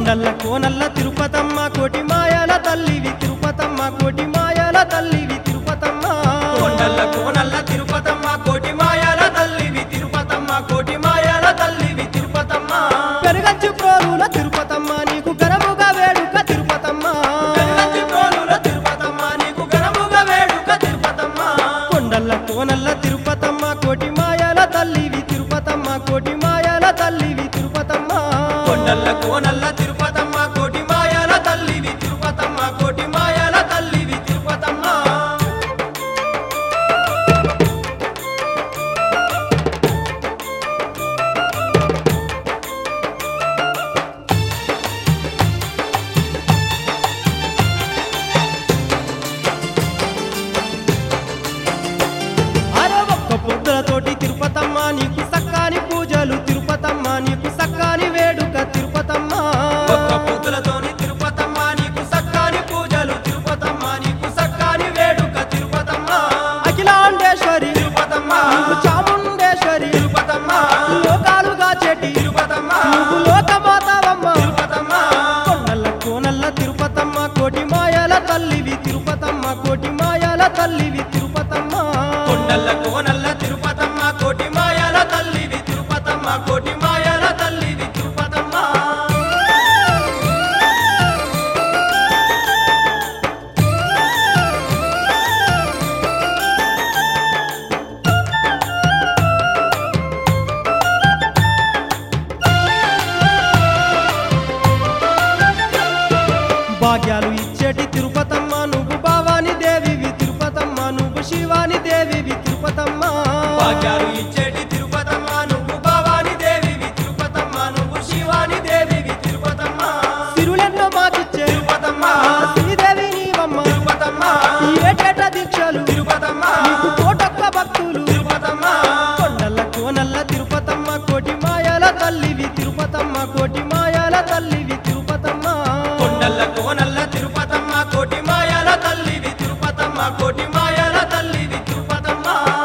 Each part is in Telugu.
కొండల్ల కోనల్ల తిరుపతమ్మ కోటి మాయల తల్లివి తిరుపతమ్మ కోటి మాయల తల్లివి తిరుపతమ్మ కొండల్ల కోనల్ల తిరుపతమ్మ కోటి మాయాల తల్లివి తిరుపతమ్మ కోటి మాయాల తల్లివి తిరుపతమ్మ పెరుగచ్చు ప్రోలుల తిరుపతమ్మ నీకు గరముగా వేడుక తిరుపతమ్మ పెరుగచ్చి ప్రోలుల తిరుపతమ్మ నీకు ఘనముగా వేడుక తిరుపతమ్మ కొండల్ల కోనల్ల తిరుపతమ్మ కోటి మాయల తల్లివి తిరుపతమ్మ కోటి మాయల తల్లివి తిరుపతమ్మ కొండల్ల కోనల్ల తిరుపతమ్మ కోటి మాయాల తల్లివి తిరుపతమ్మ కోటి మాయాల తల్లివి తిరుపతమ్మ అరే ఒక్క పొద్దులతోటి తిరుపతమ్మ నీకు సక్కాని పూజలు తిరుపతమ్మ నీకు సక్కాని వేడుక తిరుపతమ్మ ఒక్క పొద్దులతోని తిరుపతమ్మ నీకు సక్కాని పూజలు తిరుపతమ్మ నీకు సక్కాని వేడుక తిరుపతమ్మ అఖిలాండేశ్వరి తిరుపతమ్మ నీకు చాముండేశ్వరి తిరుపతమ్మ లోకాలుగా చెటి తిరుపతమ్మ నువ్వు లోకమాతావమ్మ తిరుపతమ్మ కొండల్ల కోనల్ల తిరుపతమ్మ కోటి మాయల తల్లివి తిరుపతమ్మ కోటి మాయల తల్లివి తిరుపతమ్మ కొండల్ల కోనల్ల తిరుపతమ్మ కోటి మాయాల తల్లివి తిరుపతమ్మ కోటి మాయాల తల్లివి తిరుపతమ్మ భాగ్యాలు ఇచ్చేటి తిరుపతమ్మ నువ్వు భావాని దేవివి తిరుపతమ్మ నువ్వు శివాని దేవివి తిరుపతమ్మ భాగ్యాలు ఇచ్చేటి తిరుపతమ్మ నువ్వు భవాని దేవివి తిరుపతమ్మ నువ్వు శివాని దేవివి తిరుపతమ్మ సిరులెన్నో మాకిచ్చే తిరుపతమ్మ శ్రీదేవి నీవమ్మ తిరుపతమ్మ ఈ ఏటేట దీక్షలు తిరుపతమ్మ నీకు కోటొక్క భక్తులు తిరుపతమ్మ కొండల్ల కోనల్ల తిరుపతమ్మ కోటి మాయల తల్లివి తిరుపతమ్మ కోటి మాయల తల్లివి తిరుపతమ్మ కొండల్ల కోనల్ల తిరుపతమ్మ కోటి మాయాల తల్లివి తిరుపతమ్మ కోటి మాయాల తల్లివి తిరుపతమ్మ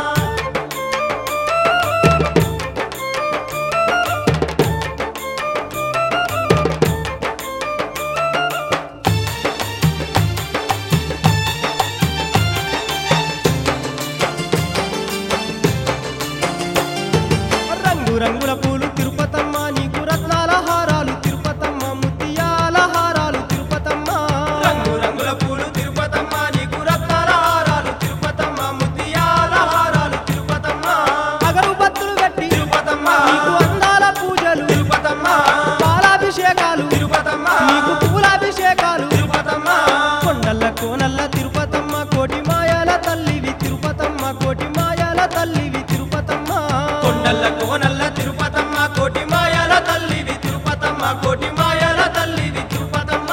రంగు రంగుల పూలు తిరుపతమ్మ నీకు రత్నాల హారాలు తిరుపతమ్మ ముత్యాల హారాలు తిరుపతమ్మ రంగు రంగుల పూలు తిరుపతమ్మ నీకు రత్నాల హారాలు తిరుపతమ్మ ముత్యాల హారాలు తిరుపతమ్మ అగరుబత్తులు కట్టి తిరుపతమ్మ నీకు అందాల పూజలు తిరుపతమ్మ పాలాభిషేకాలు తిరుపతమ్మ నీకు పూలాభిషేకాలు తిరుపతమ్మ కొండల్ల కోనల్ల తిరుపతమ్మ కోటి మాయల తల్లివి తిరుపతమ్మ కోటి మాయల తల్లివి తిరుపతమ్మ కొండల్ల కోనల్ల తిరుపతమ్మ కోటి మాయాల తల్లివి తిరుపతమ్మ కోటి మాయాల తల్లివి తిరుపతమ్మ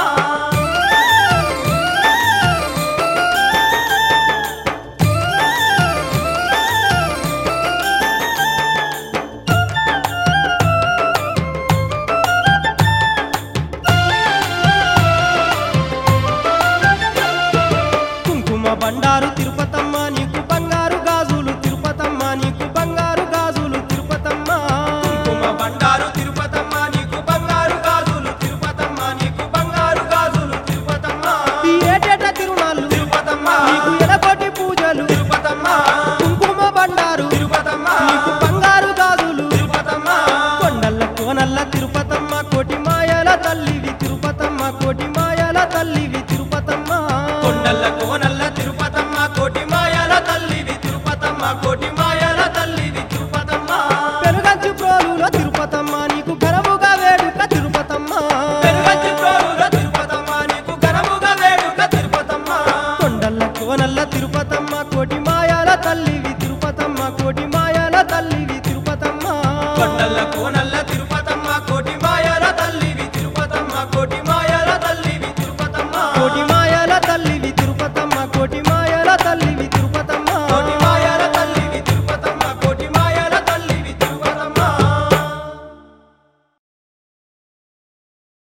కుంకుమ బండారు తిరుపతమ్మ నీకు బంగారు గాజులు తిరుపతమ్మ నీకు బంగారు గాజులు తిరుపతమ్మ కుంకుమ బండారు తిరుపతమ్మ నీకు బంగారు గాజులు తిరుపతమ్మ నీకు బంగారు గాజులు తిరుపతమ్మ ఈ ఏటేట తిరునాళ్ళు తిరుపతమ్మ నీకు ఎడకోటి పూజలు తిరుపతమ్మ కుంకుమ బండారు తిరుపతమ్మ నీకు బంగారు గాజులు తిరుపతమ్మ కొండల్ల కోనల్ల తిరుపతమ్మ కోటి మాయల తల్లివి తిరుపతమ్మ కోటి మాయల తల్లివి తిరుపతమ్మ కొండల్ల కోనల్ల తిరుపతమ్మ కోటి మాయాల తల్లివి తిరుపతమ్మ కోటి మాయాల తల్లివి తిరుపతమ్మ పెరుగంచు ప్రోలుల తిరుపతమ్మ